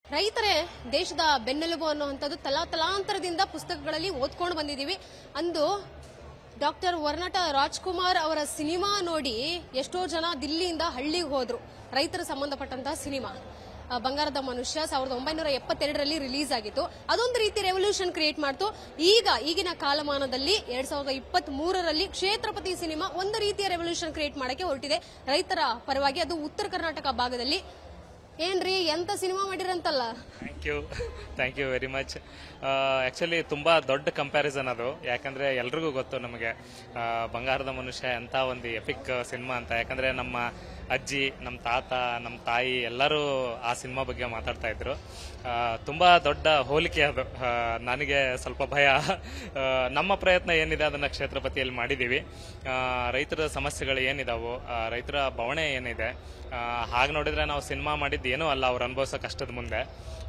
ರೈತರೇ ದೇಶದ ಬೆನ್ನೆಲುಬು ಅನ್ನುವಂಥದ್ದು ತಲಾ ತಲಾಂತರದಿಂದ ಪುಸ್ತಕಗಳಲ್ಲಿ ಓದ್ಕೊಂಡು ಬಂದಿದ್ದೀವಿ ಅಂದು ಡಾಕ್ಟರ್ ವರ್ನಟ ರಾಜ್ಕುಮಾರ್ ಅವರ ಸಿನಿಮಾ ನೋಡಿ ಎಷ್ಟೋ ಜನ ದಿಲ್ಲಿಯಿಂದ ಹಳ್ಳಿಗೆ ಹೋದ್ರು ರೈತರ ಸಂಬಂಧಪಟ್ಟಂತಹ ಸಿನಿಮಾ ಆ, ಬಂಗಾರದ ಮನುಷ್ಯ ಸಾವಿರದ ಒಂಬೈನೂರ ಎಪ್ಪತ್ತೆರಡರಲ್ಲಿ ರಿಲೀಸ್ ಆಗಿತ್ತು ಅದೊಂದು ರೀತಿ ರೆವಲ್ಯೂಷನ್ ಕ್ರಿಯೇಟ್ ಮಾಡ್ತು ಈಗ ಈಗಿನ ಕಾಲಮಾನದಲ್ಲಿ ಎರಡ್ ಸಾವಿರದ ಇಪ್ಪತ್ತ್ ಮೂರರಲ್ಲಿ ಕ್ಷೇತ್ರಪತಿ ಸಿನಿಮಾ ಒಂದು ರೀತಿಯ ರೆವಲ್ಯೂಷನ್ ಕ್ರಿಯೇಟ್ ಮಾಡಕ್ಕೆ ಹೊರಟಿದೆ ರೈತರ ಪರವಾಗಿ ಅದು ಉತ್ತರ ಕರ್ನಾಟಕ ಭಾಗದಲ್ಲಿ ಏನ್ರಿ ಎಂತ ಸಿನಿಮಾ ಮಾಡಿರಂತಲ್ಲ thank you thank you very much actually ತುಂಬ ದೊಡ್ಡ ಕಂಪ್ಯಾರಿಸನ್ ಅದು ಯಾಕಂದರೆ ಎಲ್ರಿಗೂ ಗೊತ್ತು ನಮಗೆ ಆ, ಬಂಗಾರದ ಮನುಷ್ಯ ಎಂಥ ಒಂದು ಎಪಿಕ್ ಸಿನಿಮಾ ಅಂತ ಯಾಕಂದರೆ ನಮ್ಮ ಅಜ್ಜಿ ನಮ್ಮ ತಾತ ನಮ್ಮ ತಾಯಿ ಎಲ್ಲರೂ ಆ ಸಿನಿಮಾ ಬಗ್ಗೆ ಮಾತಾಡ್ತಾ ಇದ್ರು ಆ, ತುಂಬ ದೊಡ್ಡ ಹೋಲಿಕೆ ಅದು ಆ, ನನಗೆ ಸ್ವಲ್ಪ ಭಯ ಆ, ನಮ್ಮ ಪ್ರಯತ್ನ ಏನಿದೆ ಅದನ್ನು ಕ್ಷೇತ್ರಪತಿಯಲ್ಲಿ ಮಾಡಿದ್ದೀವಿ ಆ, ರೈತರ ಸಮಸ್ಯೆಗಳು ಏನಿದಾವು ಆ, ರೈತರ ಬವಣೆ ಏನಿದೆ ಹಾಗೆ ನೋಡಿದ್ರೆ ನಾವು ಸಿನಿಮಾ ಮಾಡಿದ್ದು ಏನೂ ಅಲ್ಲ ಅವ್ರು ಅನುಭವಿಸೋ ಕಷ್ಟದ ಮುಂದೆ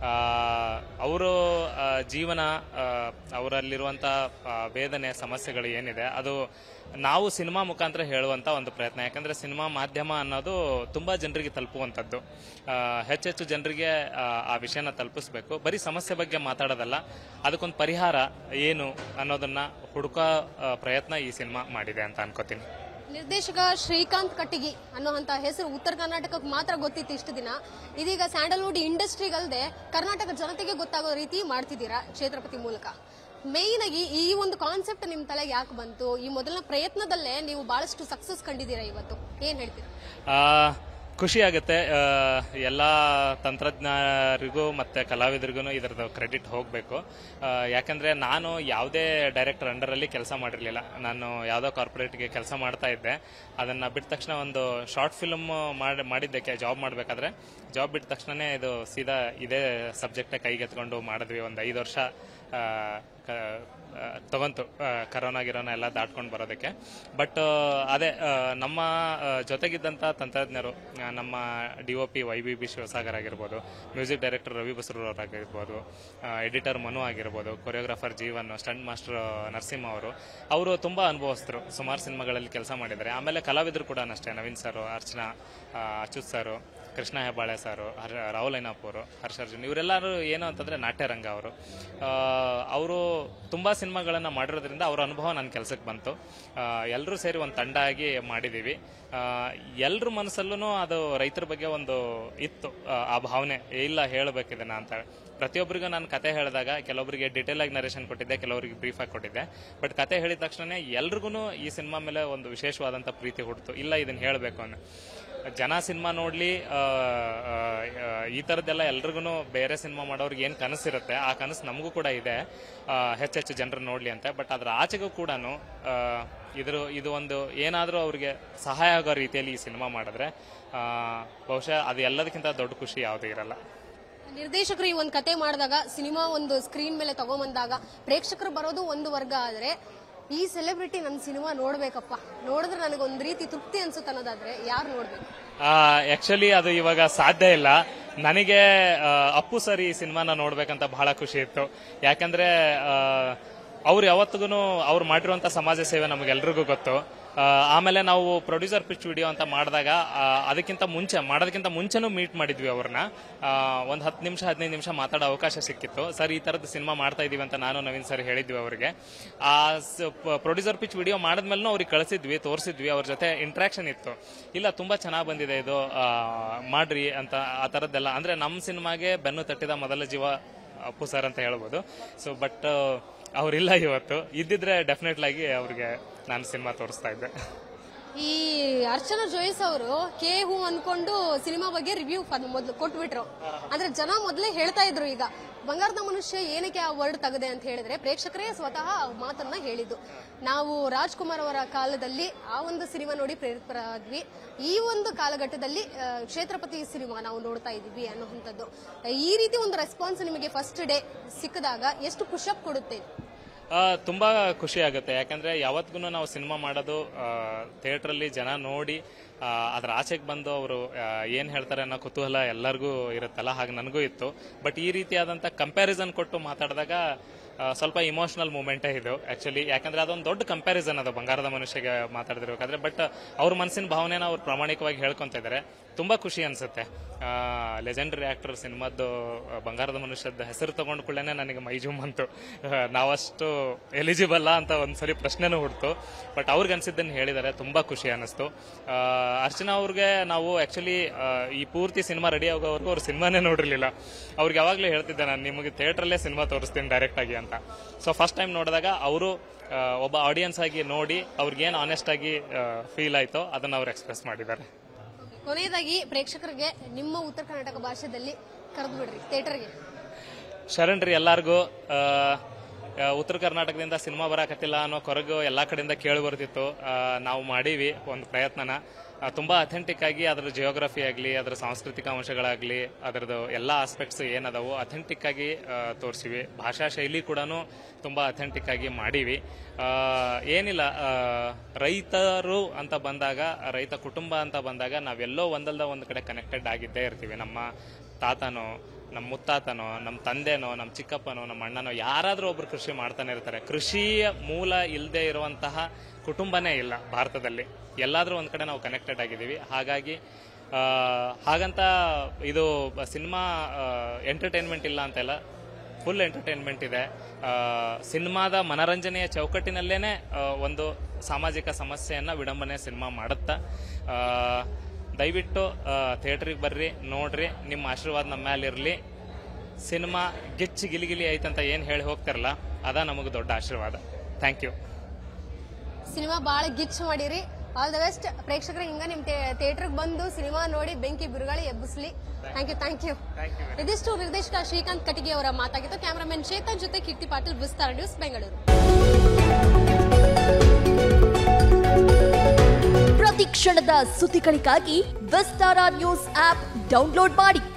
ಅವರು ಜೀವನ ಆ, ಅವರಲ್ಲಿರುವಂಥ ಆ, ವೇದನೆ ಸಮಸ್ಯೆಗಳು ಏನಿದೆ ಅದು ನಾವು ಸಿನಿಮಾ ಮುಖಾಂತರ ಹೇಳುವಂತ ಒಂದು ಪ್ರಯತ್ನ ಯಾಕಂದ್ರೆ ಸಿನಿಮಾ ಮಾಧ್ಯಮ ಅನ್ನೋದು ತುಂಬಾ ಜನರಿಗೆ ತಲುಪುವಂಥದ್ದು ಆ, ಹೆಚ್ಚೆಚ್ಚು ಜನರಿಗೆ ಆ, ಆ ವಿಷಯನ ತಲುಪಿಸ್ಬೇಕು ಬರೀ ಸಮಸ್ಯೆ ಬಗ್ಗೆ ಮಾತಾಡೋದಲ್ಲ ಅದಕ್ಕೊಂದು ಪರಿಹಾರ ಏನು ಅನ್ನೋದನ್ನ ಹುಡುಕೋ ಆ, ಪ್ರಯತ್ನ ಈ ಸಿನಿಮಾ ಮಾಡಿದೆ ಅಂತ ಅನ್ಕೋತೀನಿ ನಿರ್ದೇಶಕ ಶ್ರೀಕಾಂತ್ ಕಟ್ಟಿಗಿ ಅನ್ನುವಂತ ಹೆಸರು ಉತ್ತರ ಕರ್ನಾಟಕಕ್ಕೆ ಮಾತ್ರ ಗೊತ್ತಿತ್ತು ಇಷ್ಟು ದಿನ ಇದೀಗ ಸ್ಯಾಂಡಲ್ವುಡ್ ಇಂಡಸ್ಟ್ರಿಗಲ್ದೆ ಕರ್ನಾಟಕ ಜನತೆಗೆ ಗೊತ್ತಾಗೋ ರೀತಿ ಮಾಡ್ತಿದ್ದೀರಾ ಕ್ಷೇತ್ರಪತಿ ಮೂಲಕ ಮೇಯ್ನ್ ಆಗಿ ಈ ಒಂದು ಕಾನ್ಸೆಪ್ಟ್ ನಿಮ್ ತಲೆಗೆ ಯಾಕೆ ಬಂತು ಈ ಮೊದಲನ ಪ್ರಯತ್ನದಲ್ಲೇ ನೀವು ಬಹಳಷ್ಟು ಸಕ್ಸಸ್ ಕಂಡಿದ್ದೀರಾ ಇವತ್ತು ಏನ್ ಹೇಳ್ತೀರಾ ಆ, ಖುಷಿ ಆಗುತ್ತೆ ಆ, ಎಲ್ಲ ತಂತ್ರಜ್ಞರಿಗೂ ಮತ್ತೆ ಕಲಾವಿದರಿಗೂ ಇದರದ್ದು ಕ್ರೆಡಿಟ್ ಹೋಗಬೇಕು ಯಾಕಂದ್ರೆ ನಾನು ಯಾವುದೇ ಡೈರೆಕ್ಟರ್ ಅಂಡರಲ್ಲಿ ಕೆಲಸ ಮಾಡಿರಲಿಲ್ಲ ನಾನು ಯಾವುದೋ ಕಾರ್ಪೊರೇಟ್ಗೆ ಕೆಲಸ ಮಾಡ್ತಾ ಇದ್ದೆ ಅದನ್ನ ಬಿಟ್ಟ ತಕ್ಷಣ ಒಂದು ಶಾರ್ಟ್ ಫಿಲ್ಮ್ ಮಾಡಿ ಮಾಡಿದ್ದಕ್ಕೆ ಜಾಬ್ ಮಾಡಬೇಕಾದ್ರೆ ಜಾಬ್ ಬಿಟ್ಟ ತಕ್ಷಣನೇ ಇದು ಸೀದಾ ಇದೇ ಸಬ್ಜೆಕ್ಟೇ ಕೈಗೆತ್ಕೊಂಡು ಮಾಡಿದ್ವಿ ಒಂದು ಐದು ವರ್ಷ ಆ, ಕ- ಆ, ತಗೊಂತು ಆ, ಕರೋನಾ ಗಿರೋನ ಎಲ್ಲ ದಾಟ್ಕೊಂಡು ಬರೋದಕ್ಕೆ ಬಟ್ ಅದೇ ಆ, ನಮ್ಮ ಆ, ಜೊತೆಗಿದ್ದಂಥ ತಂತ್ರಜ್ಞರು ಆ, ನಮ್ಮ D O P Y B B Shivasagar ಆಗಿರ್ಬೋದು ಮ್ಯೂಸಿಕ್ ಡೈರೆಕ್ಟರ್ ರವಿ ಬಸರೂರ್ ಆಗಿರ್ಬೋದು ಎಡಿಟರ್ ಮನು ಆಗಿರ್ಬೋದು choreographer Jeevan stunt master Narasimha ಅವರು ಅವರು ತುಂಬಾ ಅನುಭವಸ್ಥರು ಸುಮಾರು ಸಿನಿಮಾಗಳಲ್ಲಿ ಕೆಲಸ ಮಾಡಿದ್ದಾರೆ ಆಮೇಲೆ ಕಲಾವಿದರು ಕೂಡ ಅಷ್ಟೇ ನವೀನ್ ಸರ್ ಅರ್ಚನಾ ಆ, ಅಚ್ಯುತ್ ಸರ್ ಕೃಷ್ಣ ಹೆಬ್ಬಾಳೆ ಸರ್ ರಾಹುಲ್ ಐನಾಪುರ್ ಹರ್ಷರ್ಜುನ್ ಇವರೆಲ್ಲರೂ ಏನು ಅಂತಂದ್ರೆ ನಾಟ್ಯರಂಗ ಅವರು ಅವರು ತುಂಬಾ ಸಿನಿಮಾಗಳನ್ನ ಮಾಡಿರೋದ್ರಿಂದ ಅವ್ರ ಅನುಭವ ನನ್ನ ಕೆಲಸಕ್ಕೆ ಬಂತು ಎಲ್ಲರೂ ಸೇರಿ ಒಂದು ತಂಡ ಆಗಿ ಮಾಡಿದೀವಿ ಎಲ್ಲರ ಮನಸ್ಸಲ್ಲೂ ಅದು ರೈತರ ಬಗ್ಗೆ ಒಂದು ಇತ್ತು ಆ, ಆ ಭಾವನೆ ಇಲ್ಲ ಹೇಳಬೇಕಿದನ್ನ ಅಂತ ಪ್ರತಿಯೊಬ್ಬರಿಗೂ ನಾನು ಕತೆ ಹೇಳಿದಾಗ ಕೆಲವೊಬ್ಬರಿಗೆ ಡಿಟೇಲ್ ಆಗಿ ನರೇಷನ್ ಕೊಟ್ಟಿದ್ದೆ ಕೆಲವರಿಗೆ ಬ್ರೀಫ್ ಆಗಿ ಕೊಟ್ಟಿದ್ದೆ ಬಟ್ ಕತೆ ಹೇಳಿದ ತಕ್ಷಣ ಎಲ್ರಿಗೂ ಈ ಸಿನಿಮಾ ಮೇಲೆ ಒಂದು ವಿಶೇಷವಾದಂಥ ಪ್ರೀತಿ ಹುಡ್ತು ಇಲ್ಲ ಇದನ್ನ ಹೇಳಬೇಕು ಅನ್ನೋ ಜನ ಸಿನಿಮಾ ನೋಡ್ಲಿ ಆ, ಆ, ಆ, ಈ ತರದ್ದೆಲ್ಲ ಎಲ್ರಿಗೂ ಬೇರೆ ಸಿನಿಮಾ ಮಾಡೋರ್ಗೆ ಏನ್ ಕನಸಿರುತ್ತೆ ಆ ಕನಸು ನಮಗೂ ಕೂಡ ಇದೆ ಆ, ಹೆಚ್ಚೆಚ್ಚು ಜನರು ನೋಡ್ಲಿ ಅಂತ ಬಟ್ ಅದ್ರ ಆಚೆಗೂ ಕೂಡ ಇದ್ರ ಇದು ಒಂದು ಏನಾದರೂ ಅವ್ರಿಗೆ ಸಹಾಯ ಆಗೋ ರೀತಿಯಲ್ಲಿ ಈ ಸಿನಿಮಾ ಮಾಡಿದ್ರೆ ಆ, ಬಹುಶಃ ಅದು ಎಲ್ಲದಕ್ಕಿಂತ ದೊಡ್ಡ ಖುಷಿ ಯಾವುದೂ ಇರಲ್ಲ ನಿರ್ದೇಶಕರು ಈ ಒಂದು ಕತೆ ಮಾಡಿದಾಗ ಸಿನಿಮಾ ಒಂದು ಸ್ಕ್ರೀನ್ ಮೇಲೆ ತಗೊಂಬಂದಾಗ ಪ್ರೇಕ್ಷಕರು ಬರೋದು ಒಂದು ವರ್ಗ ಆದ್ರೆ ಈ ಸೆಲೆಬ್ರಿಟಿ ನನ್ನ ಸಿನಿಮಾ ನೋಡ್ಬೇಕಪ್ಪ ನೋಡಿದ್ರೆ ನನಗೆ ಒಂದು ರೀತಿ ತೃಪ್ತಿ ಅನ್ಸುತ್ತೆ ಅನ್ನೋದಾದ್ರೆ ಯಾರು ನೋಡ್ಬೇಕು ಆಕ್ಚುಲಿ ಅದು ಇವಾಗ ಸಾಧ್ಯ ಇಲ್ಲ ನನಗೆ ಆ, ಅಪ್ಪು ಸರ್ ಈ ಸಿನಿಮಾನ ನೋಡ್ಬೇಕಂತ ಬಹಳ ಖುಷಿ ಇತ್ತು ಯಾಕಂದ್ರೆ ಅವ್ರು ಯಾವತ್ತಿಗೂ ಅವ್ರು ಮಾಡಿರುವಂತ ಸಮಾಜ ಸೇವೆ ನಮಗೆಲ್ರಿಗೂ ಗೊತ್ತು ಆ, ಆಮೇಲೆ ನಾವು ಪ್ರೊಡ್ಯೂಸರ್ ಪಿಚ್ ವಿಡಿಯೋ ಅಂತ ಮಾಡಿದಾಗ ಆ, ಅದಕ್ಕಿಂತ ಮುಂಚೆ ಮಾಡೋದಕ್ಕಿಂತ ಮುಂಚೆನೂ ಮೀಟ್ ಮಾಡಿದ್ವಿ ಅವ್ರನ್ನ ಒಂದು ಹತ್ತು ನಿಮಿಷ ಹದಿನೈದು ನಿಮಿಷ ಮಾತಾಡೋ ಅವಕಾಶ ಸಿಕ್ಕಿತ್ತು ಸರ್ ಈ ತರದ ಸಿನಿಮಾ ಮಾಡ್ತಾ ಇದೀವಿ ಅಂತ ನಾನು ನವೀನ್ ಸರ್ ಹೇಳಿದ್ವಿ ಅವರಿಗೆ ಆ ಪ್ರೊಡ್ಯೂಸರ್ ಪಿಚ್ ವಿಡಿಯೋ ಮಾಡಿದ್ಮೇಲೆ ಅವ್ರಿಗೆ ಕಳಿಸಿದ್ವಿ ತೋರಿಸಿದ್ವಿ ಅವ್ರ ಜೊತೆ ಇಂಟ್ರಾಕ್ಷನ್ ಇತ್ತು ಇಲ್ಲ ತುಂಬಾ ಚೆನ್ನಾಗಿ ಬಂದಿದೆ ಇದು ಆ, ಮಾಡ್ರಿ ಅಂತ ಆ ತರದ್ದೆಲ್ಲ ಅಂದ್ರೆ ನಮ್ಮ ಸಿನಿಮಾಗೆ ಬೆನ್ನು ತಟ್ಟಿದ ಮೊದಲ ಜೀವ ಅಪ್ಪು ಸರ್ ಅಂತ ಹೇಳ್ಬೋದು ಸೊ ಬಟ್ ಅವರಿಲ್ಲ ಇವತ್ತು ಇದ್ದಿದ್ರೆ ಡೆಫಿನೆಟ್ಲ್ ಆಗಿ ಅವ್ರಿಗೆ ನಾನು ಸಿನಿಮಾ ತೋರಿಸ್ತಾ ಇದ್ದೆ ಈ ಅರ್ಚನಾ ಜೋಯಿಸ್ ಅವರು ಕೆ ಹೂ ಅನ್ಕೊಂಡು ಸಿನಿಮಾ ಬಗ್ಗೆ ರಿವ್ಯೂ ಮೊದಲು ಕೊಟ್ಬಿಟ್ರು ಅಂದ್ರೆ ಜನ ಮೊದಲೇ ಹೇಳ್ತಾ ಇದ್ರು ಈಗ ಬಂಗಾರದ ಮನುಷ್ಯ ಏನಕ್ಕೆ ಆ ವರ್ಡ್ ತೆಗದೆ ಅಂತ ಹೇಳಿದ್ರೆ ಪ್ರೇಕ್ಷಕರೇ ಸ್ವತಃ ಆ ಮಾತನ್ನ ಹೇಳಿದ್ದು ನಾವು ರಾಜ್ಕುಮಾರ್ ಅವರ ಕಾಲದಲ್ಲಿ ಆ ಒಂದು ಸಿನಿಮಾ ನೋಡಿ ಪ್ರೇರಿತರಾದ್ವಿ ಈ ಒಂದು ಕಾಲಘಟ್ಟದಲ್ಲಿ ಆ, ಕ್ಷೇತ್ರಪತಿ ಸಿನಿಮಾ ನಾವು ನೋಡ್ತಾ ಇದೀವಿ ಅನ್ನುವಂಥದ್ದು ಈ ರೀತಿ ಒಂದು ರೆಸ್ಪಾನ್ಸ್ ನಿಮಗೆ ಫಸ್ಟ್ ಡೇ ಸಿಕ್ಕಿದಾಗ ಎಷ್ಟು ಖುಷಪ್ ಕೊಡುತ್ತೆ ಆ, ತುಂಬಾ ಖುಷಿ ಆಗುತ್ತೆ ಯಾಕಂದ್ರೆ ಯಾವತ್ತಿಗೂ ನಾವು ಸಿನಿಮಾ ಮಾಡೋದು ಥಿಯೇಟರ್ ಅಲ್ಲಿ ಜನ ನೋಡಿ ಆ, ಅದ್ರ ಆಚೆಗೆ ಬಂದು ಅವರು ಏನು ಹೇಳ್ತಾರೆ ಅನ್ನೋ ಕುತೂಹಲ ಎಲ್ಲರಿಗೂ ಇರುತ್ತಲ್ಲ ಹಾಗೆ ನನಗೂ ಇತ್ತು ಬಟ್ ಈ ರೀತಿಯಾದಂಥ ಕಂಪ್ಯಾರಿಸನ್ ಕೊಟ್ಟು ಮಾತಾಡಿದಾಗ ಆ, ಸ್ವಲ್ಪ ಇಮೋಷನಲ್ ಮೂಮೆಂಟೇ ಇದು ಆಕ್ಚುಲಿ ಯಾಕಂದ್ರೆ ಅದೊಂದು ದೊಡ್ಡ ಕಂಪ್ಯಾರಿಸನ್ ಅದು ಬಂಗಾರದ ಮನುಷ್ಯಗೆ ಮಾತಾಡ್ತಿರ್ಬೇಕಾದ್ರೆ ಬಟ್ ಅವ್ರ ಮನಸ್ಸಿನ ಭಾವನೆನ ಅವ್ರು ಪ್ರಾಮಾಣಿಕವಾಗಿ ಹೇಳ್ಕೊಂತ ಇದ್ದಾರೆ ತುಂಬಾ ಖುಷಿ ಅನ್ಸುತ್ತೆ ಲೆಜೆಂಡರಿ ಆಕ್ಟರ್ ಸಿನಿಮಾದ್ದು ಆ, ಬಂಗಾರದ ಮನುಷ್ಯದ ಹೆಸರು ತಗೊಂಡ್ ಕೂಡಲೇ ನನಗೆ ಮೈಜುಮ್ ಅಂತು ಆ, ನಾವಷ್ಟು ಎಲಿಜಿಬಲ್ ಅಂತ ಒಂದ್ಸರಿ ಪ್ರಶ್ನೆನೂ ಹುಡ್ತು ಬಟ್ ಅವ್ರಿಗೆ ಅನ್ಸಿದ್ದನ್ನು ಹೇಳಿದ್ದಾರೆ ತುಂಬಾ ಖುಷಿ ಅನಿಸ್ತು ಆ, ಅರ್ಚನಾ ಅವ್ರಿಗೆ ನಾವು ಆಕ್ಚುಲಿ ಈ ಪೂರ್ತಿ ಸಿನಿಮಾ ರೆಡಿ ಆಗೋವರೆಗೂ ಅವ್ರು ಸಿನಿಮಾನೇ ನೋಡಿರ್ಲಿಲ್ಲ ಅವ್ರಿಗೆ ಯಾವಾಗಲೂ ಹೇಳ್ತಿದ್ದೆ ನಾನು ನಿಮಗೆ ಥಿಯೇಟ್ರಲ್ಲೇ ಸಿನಿಮಾ ತೋರಿಸ್ತೀನಿ ಡೈರೆಕ್ಟ್ ಆಗಿ ಅಂತ ಸೊ ಫಸ್ಟ್ ಟೈಮ್ ನೋಡಿದಾಗ ಅವರು ಒಬ್ಬ ಆಡಿಯನ್ಸ್ ಆಗಿ ನೋಡಿ ಅವ್ರಿಗೇನು ಆನೆಸ್ಟ್ ಆಗಿ ಫೀಲ್ ಆಯ್ತೋ ಅದನ್ನ ಅವ್ರು ಎಕ್ಸ್ಪ್ರೆಸ್ ಮಾಡಿದ್ದಾರೆ ಕೊನೆಯದಾಗಿ ಪ್ರೇಕ್ಷಕರಿಗೆ ನಿಮ್ಮ ಉತ್ತರ ಕರ್ನಾಟಕ ಭಾಷೆಯಲ್ಲಿ ಕರೆದು ಬಿಡ್ರಿ ಥಿಯೇಟರ್ಗೆ ಶರಣ್ ರೀ ಎಲ್ಲಾರ್ಗೂ ಆ, ಆ, ಉತ್ತರ ಕರ್ನಾಟಕದಿಂದ ಸಿನಿಮಾ ಬರಾಕತ್ತಿಲ್ಲ ಅನ್ನೋ ಕೊರಗು ಎಲ್ಲಾ ಕಡೆಯಿಂದ ಕೇಳಿ ಬರ್ತಿತ್ತು ಆ, ನಾವು ಮಾಡೀವಿ ಒಂದು ಪ್ರಯತ್ನನ ಆ, ತುಂಬಾ ಅಥೆಂಟಿಕ್ ಆಗಿ ಅದರ ಜಿಯೋಗ್ರಫಿ ಆಗಲಿ ಅದರ ಸಾಂಸ್ಕೃತಿಕ ಅಂಶಗಳಾಗ್ಲಿ ಅದರದ್ದು ಎಲ್ಲ ಆಸ್ಪೆಕ್ಟ್ಸ್ ಏನದಾವು ಅಥೆಂಟಿಕ್ ಆಗಿ ಆ, ತೋರ್ಸಿವಿ ಭಾಷಾ ಶೈಲಿ ಕೂಡ ತುಂಬಾ ಅಥೆಂಟಿಕ್ ಆಗಿ ಮಾಡೀವಿ ಆ, ಏನಿಲ್ಲ ಆ, ರೈತರು ಅಂತ ಬಂದಾಗ ರೈತ ಕುಟುಂಬ ಅಂತ ಬಂದಾಗ ನಾವೆಲ್ಲೋ ಒಂದಲ್ದ ಒಂದು ಕಡೆ ಕನೆಕ್ಟೆಡ್ ಆಗಿದ್ದೇ ಇರ್ತೀವಿ ನಮ್ಮ ತಾತನೋ ನಮ್ಮ ಮುತ್ತಾತನೋ ನಮ್ಮ ತಂದೆನೋ ನಮ್ಮ ಚಿಕ್ಕಪ್ಪನೋ ನಮ್ಮ ಅಣ್ಣನೋ ಯಾರಾದರೂ ಒಬ್ರು ಕೃಷಿ ಮಾಡ್ತಾನೆ ಇರ್ತಾರೆ ಕೃಷಿಯ ಮೂಲ ಇಲ್ಲದೆ ಇರುವಂತಹ ಕುಟುಂಬನೇ ಇಲ್ಲ ಭಾರತದಲ್ಲಿ ಎಲ್ಲಾದ್ರೂ ಒಂದ್ ಕಡೆ ನಾವು ಕನೆಕ್ಟೆಡ್ ಆಗಿದ್ದೀವಿ ಹಾಗಾಗಿ ಆ, ಹಾಗಂತ ಇದು ಸಿನಿಮಾ ಎಂಟರ್ಟೈನ್ಮೆಂಟ್ ಇಲ್ಲ ಅಂತೆಲ್ಲ ಫುಲ್ ಎಂಟರ್ಟೈನ್ಮೆಂಟ್ ಇದೆ ಆ, ಸಿನಿಮಾದ ಮನರಂಜನೆಯ ಚೌಕಟ್ಟಿನಲ್ಲೇನೆ ಆ, ಒಂದು ಸಾಮಾಜಿಕ ಸಮಸ್ಯೆಯನ್ನ ವಿಡಂಬನೆ ಸಿನಿಮಾ ಮಾಡುತ್ತಾ ಆ, ದಯವಿಟ್ಟು ಥಿಯೇಟ್ರಿಗೆ ಬರ್ರಿ ನೋಡ್ರಿ ನಿಮ್ಮ ಆಶೀರ್ವಾದ ನಮ್ಮ ಮೇಲೆ ಇರಲಿ ಸಿನಿಮಾ ಗಿಚ್ಚಿ ಗಿಲಿಗಿಲಿ ಐತಂತ ಏನು ಹೇಳಿ ಹೋಗ್ತಾರಲ್ಲ ಅದ ನಮಗೆ ದೊಡ್ಡ ಆಶೀರ್ವಾದ ಥ್ಯಾಂಕ್ ಯು ಸಿನಿಮಾ ಭಾಳ ಗಿಚ್ ಮಾಡಿರಿ ಆಲ್ ದ ಬೆಸ್ಟ್ ಪ್ರೇಕ್ಷಕರು ಹಿಂಗ ನಿಮ್ ಥಿಯೇಟರ್ಗೆ ಬಂದು ಸಿನಿಮಾ ನೋಡಿ ಬೆಂಕಿ ಬಿರುಗಾಳಿ ಎಬ್ಬಿಸ್ಲಿ ಥ್ಯಾಂಕ್ ಯು ಥ್ಯಾಂಕ್ ಯು ಇದಿಷ್ಟು ನಿರ್ದೇಶಕ ಶ್ರೀಕಾಂತ್ ಕಟಿಗೆ ಅವರ ಮಾತಾಗಿತ್ತು ಕ್ಯಾಮರಾಮನ್ ಚೇತನ್ ಜೊತೆ ಕೀರ್ತಿ ಪಾಟೀಲ್ ವಿಸ್ತಾರ ನ್ಯೂಸ್ ಬೆಂಗಳೂರು ಪ್ರತಿ ಕ್ಷಣದ ಸುದ್ದಿಗಳಿಗಾಗಿ ವಿಸ್ತಾರ ನ್ಯೂಸ್ ಆಪ್ ಡೌನ್ಲೋಡ್ ಮಾಡಿ